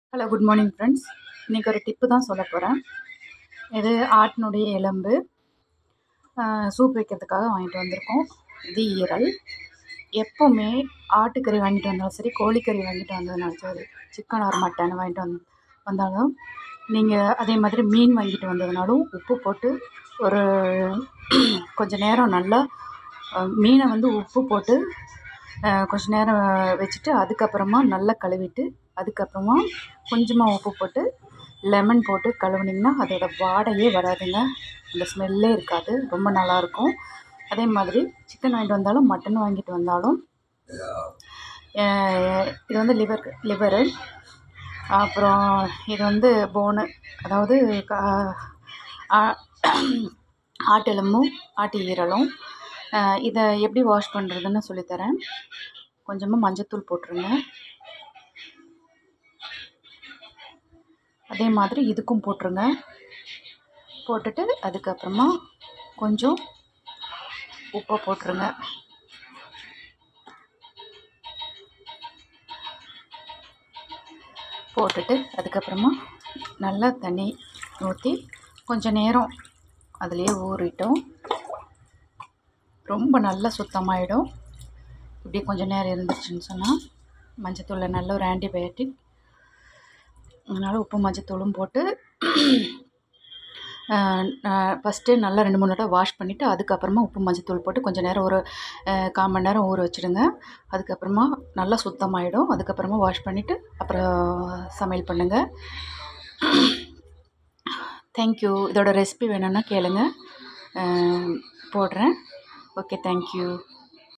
hello good morning friends இன்றைக்கி ஒரு tip தான் சொல்ல போகிறேன் இது ஆட்டினுடைய எலும்பு சூப் வைக்கிறதுக்காக வாங்கிட்டு வந்திருக்கோம் இது ஈரல் எப்போவுமே ஆட்டுக்கறி வாங்கிட்டு வந்தாலும் சரி கோழிக்கறி வாங்கிட்டு வந்ததுனாலும் சரி சிக்கன் ஆர் மட்டன் வாங்கிட்டு வந்து வந்தாலும் நீங்கள் அதே மாதிரி மீன் வாங்கிட்டு வந்ததுனாலும் உப்பு போட்டு ஒரு கொஞ்ச நேரம் நல்லா அஹ், மீனை வந்து உப்பு போட்டு அஹ், கொஞ்ச நேரம் வச்சுட்டு அதுக்கப்புறமா நல்லா கழுவிட்டு அதுக்கப்புறமா கொஞ்சமாக உப்பு போட்டு லெமன் போட்டு கழுவுனிங்கன்னா அதோட வாடையே வராதுங்க அந்த ஸ்மெல்லே இருக்காது ரொம்ப நல்லாயிருக்கும் அதே மாதிரி சிக்கன் வாங்கிட்டு வந்தாலும் மட்டன் வாங்கிட்டு வந்தாலும் அஹ், இது வந்து லிவர் லிவரு அப்புறம் இது வந்து போனு அதாவது கா- ஆ- ஆட்டெலும்பும் ஆட்டு ஈரலும் அஹ், இதை எப்படி வாஷ் பண்ணுறதுன்னு சொல்லித்தரேன் கொஞ்சமாக மஞ்சத்தூள் போட்டுருங்க அதே மாதிரி இதுக்கும் போட்டுருங்க போட்டுட்டு அதுக்கப்புறமா கொஞ்சம் உப்பை போட்டுருங்க போட்டுட்டு அதுக்கப்புறமா நல்லா தண்ணி ஊற்றி கொஞ்ச நேரம் அதுலேயே ஊறிட்டோம் ரொம்ப நல்லா சுத்தமாயிடும் இப்படி கொஞ்ச நேரம் இருந்துச்சுன்னு சொன்னால் மஞ்சத்தூளில் நல்ல ஒரு ஆன்டிபயோட்டிக் அதனால் உப்பு மஞ்சத்தூளும் போட்டு ஃபஸ்ட்டு நல்லா ரெண்டு மூணு தடவை வாஷ் பண்ணிவிட்டு அதுக்கப்புறமா உப்பு மஞ்சத்தூள் போட்டு கொஞ்சம் நேரம் ஒரு அஹ், கால் மணி நேரம் ஊற வச்சுடுங்க அதுக்கப்புறமா நல்லா சுத்தமாயிடும் அதுக்கப்புறமா வாஷ் பண்ணிவிட்டு அப்புறம் சமையல் பண்ணுங்கள் தேங்க்யூ இதோட ரெசிபி வேணும்னா கேளுங்க அஹ், போடுறேன் ஓகே தேங்க்யூ